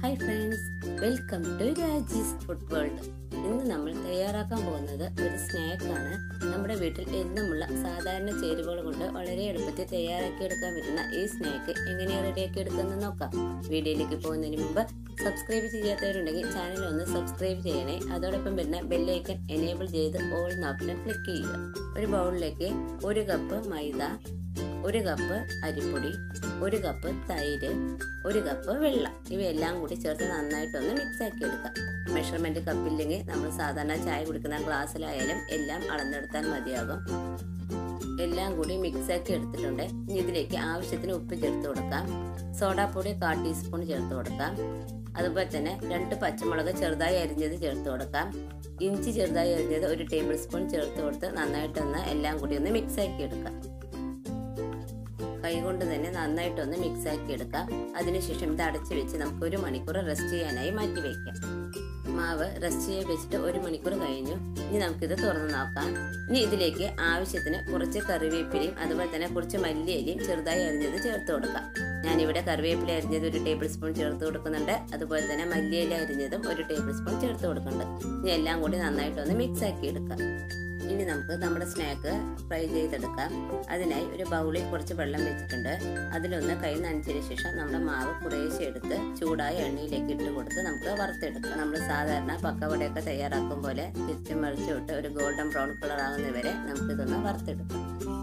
hi friends welcome to Raji's food world ഇന്ന് നമ്മൾ തയ്യാറാക്കാൻ പോകുന്നത് ഒരു സ്നാക്കാണ് നമ്മുടെ വീട്ടിൽ എന്നുമുള്ള സാധാരണ ചേരുവകൾ കൊണ്ട് വളരെ എളുപ്പത്തിൽ തയ്യാറാക്കി എടുക്കാൻ പറ്റുന്ന ഈ സ്നാക്ക് എങ്ങനെയാണ് റെഡിയാക്കി എടുക്കുന്നത് നോക്കാം വീഡിയോയിലേക്ക് പോകുന്നതിന് മുമ്പ് സബ്സ്ക്രൈബ് ചെയ്യാത്തവരുണ്ടെങ്കിൽ ചാനൽ ഒന്ന് സബ്സ്ക്രൈബ് ചെയ്യണേ അതോടൊപ്പം വരുന്ന ബെല്ലൈക്കൻ എനേബിൾ ചെയ്ത് ഓൾ എന്ന ഓപ്ഷൻ ക്ലിക്ക് ചെയ്യുക ഒരു ബൗളിലേക്ക് ഒരു കപ്പ് മൈദ ഒരു കപ്പ് അരിപ്പൊടി ഒരു കപ്പ് തൈര് ഒരു കപ്പ് വെള്ളം ഇവയെല്ലാം കൂടി ചേർത്ത് നന്നായിട്ടൊന്ന് മിക്സ് ആക്കി എടുക്കാം മെഷർമെന്റ് കപ്പില്ലെങ്കിൽ നമ്മൾ സാധാരണ ചായ കുടിക്കുന്ന ഗ്ലാസ്സിലായാലും എല്ലാം അളന്നെടുത്താൽ മതിയാകും എല്ലാം കൂടി മിക്സ് ആക്കി എടുത്തിട്ടുണ്ട് ഇനി ഇതിലേക്ക് ആവശ്യത്തിന് ഉപ്പ് ചേർത്ത് കൊടുക്കാം സോഡാപ്പൊടി കാ ടീസ്പൂൺ ചേർത്ത് കൊടുക്കാം അതുപോലെ തന്നെ രണ്ട് പച്ചമുളക് ചെറുതായി അരിഞ്ഞത് ചേർത്ത് കൊടുക്കാം ഇഞ്ചി ചെറുതായി അരിഞ്ഞത് ഒരു ടേബിൾ സ്പൂൺ ചേർത്ത് കൊടുത്ത് നന്നായിട്ടൊന്ന് എല്ലാം കൂടി ഒന്ന് മിക്സ് ആക്കി എടുക്കാം കൈകൊണ്ട് തന്നെ നന്നായിട്ടൊന്ന് മിക്സ് ആക്കി എടുക്കാം അതിനുശേഷം ഇത് അടച്ചു വെച്ച് നമുക്ക് ഒരു മണിക്കൂർ റെസ്റ്റ് ചെയ്യാനായി മാറ്റി വയ്ക്കാം മാവ് റെസ്റ്റ് ചെയ്യാൻ വെച്ചിട്ട് ഒരു മണിക്കൂർ കഴിഞ്ഞു ഇനി നമുക്കിത് തുറന്ന് നോക്കാം ഇനി ഇതിലേക്ക് ആവശ്യത്തിന് കുറച്ച് കറിവേപ്പിലയും അതുപോലെ തന്നെ കുറച്ച് മല്ലിയിലയും ചെറുതായി അരിഞ്ഞത് ചേർത്ത് കൊടുക്കാം ഞാനിവിടെ കറിവേപ്പില അരിഞ്ഞത് ഒരു ടേബിൾ സ്പൂൺ ചേർത്ത് കൊടുക്കുന്നുണ്ട് അതുപോലെ തന്നെ മല്ലിയില അരിഞ്ഞതും ഒരു ടേബിൾ സ്പൂൺ ചേർത്ത് കൊടുക്കുന്നുണ്ട് ഇനി എല്ലാം കൂടി നന്നായിട്ടൊന്ന് മിക്സ് ആക്കി എടുക്കാം ഇനി നമുക്ക് നമ്മുടെ സ്നാക്ക് ഫ്രൈ ചെയ്തെടുക്കാം അതിനായി ഒരു ബൗളിൽ കുറച്ച് വെള്ളം വെച്ചിട്ടുണ്ട് അതിലൊന്ന് കൈ നനച്ചതിന് ശേഷം നമ്മുടെ മാവ് കുറേശ്ശെ എടുത്ത് ചൂടായ എണ്ണയിലേക്ക് ഇട്ട് കൊടുത്ത് നമുക്ക് വറുത്തെടുക്കാം നമ്മൾ സാധാരണ പക്കവടയൊക്കെ തയ്യാറാക്കും പോലെ തിരിച്ചും മറിച്ചും ഇട്ട് ഒരു ഗോൾഡൻ ബ്രൗൺ കളർ ആകുന്നവരെ നമുക്കിതൊന്ന് വറുത്തെടുക്കാം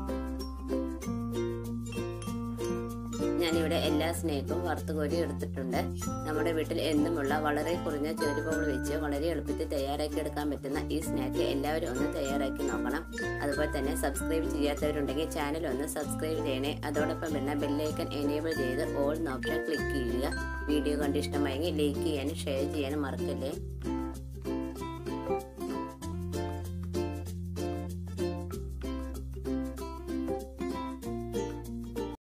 ഞാനിവിടെ എല്ലാ സ്നേക്കും വറുത്ത് കോരി എടുത്തിട്ടുണ്ട് നമ്മുടെ വീട്ടിൽ എന്നുമുള്ള വളരെ കുറഞ്ഞ ചേരുവകൾ വെച്ച് വളരെ എളുപ്പത്തിൽ തയ്യാറാക്കി എടുക്കാൻ പറ്റുന്ന ഈ സ്നാക്ക് എല്ലാവരും ഒന്ന് തയ്യാറാക്കി നോക്കണം അതുപോലെ തന്നെ സബ്സ്ക്രൈബ് ചെയ്യാത്തവരുണ്ടെങ്കിൽ ചാനൽ ഒന്ന് സബ്സ്ക്രൈബ് ചെയ്യണേ അതോടൊപ്പം വരുന്ന ബെല്ലൈക്കൻ എനേബിൾ ചെയ്ത് ഓൾ ഓപ്ഷൻ ക്ലിക്ക് ചെയ്യുക വീഡിയോ കണ്ട് ഇഷ്ടമായെങ്കിൽ ലൈക്ക് ചെയ്യാനും ഷെയർ ചെയ്യാനും മറക്കല്ലേ